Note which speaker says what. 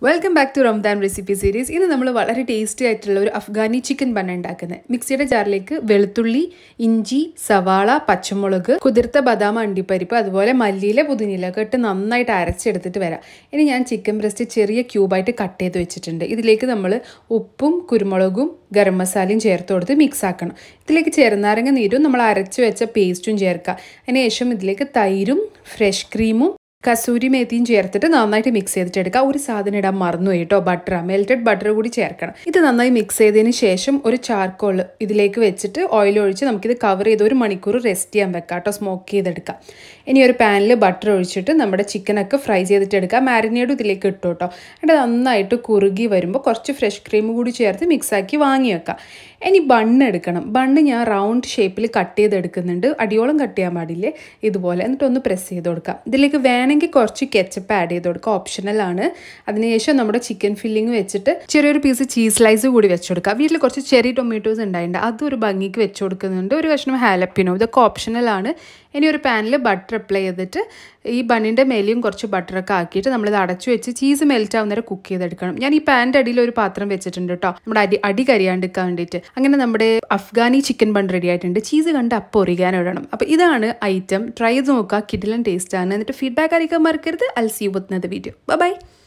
Speaker 1: welcome back to Ramadan recipe series ഇന്ന് നമ്മൾ വളരെ ടേസ്റ്റി ആയിട്ടുള്ള ഒരു അഫ്ഗാനി ചിക്കൻ ബണ്ണ ഉണ്ടാക്കുന്നത് മിക്സിയുടെ ജാറിലേക്ക് വെളുത്തുള്ളി ഇഞ്ചി സവാള പച്ചമുളക് കുതിർത്ത ബദാം അണ്ടിപ്പരിപ്പ് അതുപോലെ മല്ലിയില പുതിനില ഒക്കെ ഇട്ട് നന്നായിട്ട് അരച്ചെടുത്തിട്ട് വരാം ഇനി ഞാൻ ചിക്കൻ ബ്രസ്റ്റ് ചെറിയ ക്യൂബായിട്ട് കട്ട് ചെയ്ത് വെച്ചിട്ടുണ്ട് ഇതിലേക്ക് നമ്മൾ ഉപ്പും കുരുമുളകും ഗരം മസാലയും ചേർത്ത് കൊടുത്ത് മിക്സ് ആക്കണം ഇതിലേക്ക് ചെറുനാരങ്ങ നീരും നമ്മൾ അരച്ച് വെച്ച പേസ്റ്റും ചേർക്കുക അതിനുശേഷം ഇതിലേക്ക് തൈരും ഫ്രഷ് ക്രീമും കസൂരി മേത്തിയും ചേർത്തിട്ട് നന്നായിട്ട് മിക്സ് ചെയ്തിട്ട് എടുക്കുക ഒരു സാധനം ഇടാൻ മറന്നു കേട്ടോ ബട്ടർ മെൽറ്റഡ് ബട്ടർ കൂടി ചേർക്കണം ഇത് നന്നായി മിക്സ് ചെയ്തതിന് ശേഷം ഒരു ചാർക്കോൾ ഇതിലേക്ക് വെച്ചിട്ട് ഓയിൽ ഒഴിച്ച് നമുക്കിത് കവർ ചെയ്ത് ഒരു മണിക്കൂർ റെസ്റ്റ് ചെയ്യാൻ വെക്കാം കേട്ടോ സ്മോക്ക് ചെയ്തെടുക്കാം ഇനി ഒരു പാനിൽ ബട്ടർ ഒഴിച്ചിട്ട് നമ്മുടെ ചിക്കനൊക്കെ ഫ്രൈ ചെയ്തിട്ട് എടുക്കുക മാരിനേഡും ഇതിലേക്ക് ഇട്ടു കേട്ടോ എന്നിട്ട് നന്നായിട്ട് കുറുകി വരുമ്പോൾ കുറച്ച് ഫ്രഷ് ക്രീം കൂടി ചേർത്ത് മിക്സാക്കി വാങ്ങി വെക്കാം ഇനി ബണ്ണ് എടുക്കണം ബണ്ണ് ഞാൻ റൗണ്ട് ഷേപ്പിൽ കട്ട് ചെയ്തെടുക്കുന്നുണ്ട് അടിയോളം കട്ട് ചെയ്യാൻ പാടില്ലേ ഇതുപോലെ എന്നിട്ട് ഒന്ന് പ്രസ് ചെയ്ത് കൊടുക്കാം ഇതിലേക്ക് വേണമെങ്കിൽ കുറച്ച് കെച്ചപ്പ് ആഡ് ചെയ്ത് കൊടുക്കുക ഓപ്ഷണലാണ് അതിനുശേഷം നമ്മുടെ ചിക്കൻ ഫില്ലിങ് വെച്ചിട്ട് ചെറിയൊരു പീസ് ചീസ് സ്ലൈസ് കൂടി വെച്ച് കൊടുക്കുക വീട്ടിൽ കുറച്ച് ചെറിയ ടൊമാറ്റോസ് ഉണ്ടായിട്ടുണ്ട് അതും ഒരു ഭംഗിക്ക് വെച്ച് കൊടുക്കുന്നുണ്ട് ഒരു കഷ്ണം ഹാലപ്പിനോ ഇതൊക്കെ ഓപ്ഷണലാണ് ഇനി ഒരു പാനിൽ ബട്ടർ അപ്ലൈ ചെയ്തിട്ട് ഈ ബണ്ണിൻ്റെ മേലെയും കുറച്ച് ബട്ടറൊക്കെ ആക്കിയിട്ട് നമ്മളിത് അടച്ചു വെച്ച് ചീസ് മെൽറ്റ് ആവുന്നവരെ കുക്ക് ചെയ്തെടുക്കണം ഞാൻ ഈ പാൻ്റെ അടിയിൽ ഒരു പാത്രം വെച്ചിട്ടുണ്ട് കേട്ടോ നമ്മുടെ അടി അടി കരിയാണ്ടിരിക്കാൻ വേണ്ടിയിട്ട് അങ്ങനെ നമ്മുടെ അഫ്ഗാനി ചിക്കൻ ബൺ റെഡി ആയിട്ടുണ്ട് ചീസ് കണ്ട് അപ്പോൾ ഒറിയാൻ ഇടണം അപ്പോൾ ഇതാണ് ഐറ്റം ട്രൈ ചെയ്ത് നോക്കുക കിഡിലൻ ടേസ്റ്റ് ആണ് എന്നിട്ട് ഫീഡ്ബാക്ക് അറിയിക്കാൻ മറക്കരുത് അൽ സീ വിത്ത് വീഡിയോ ബൈ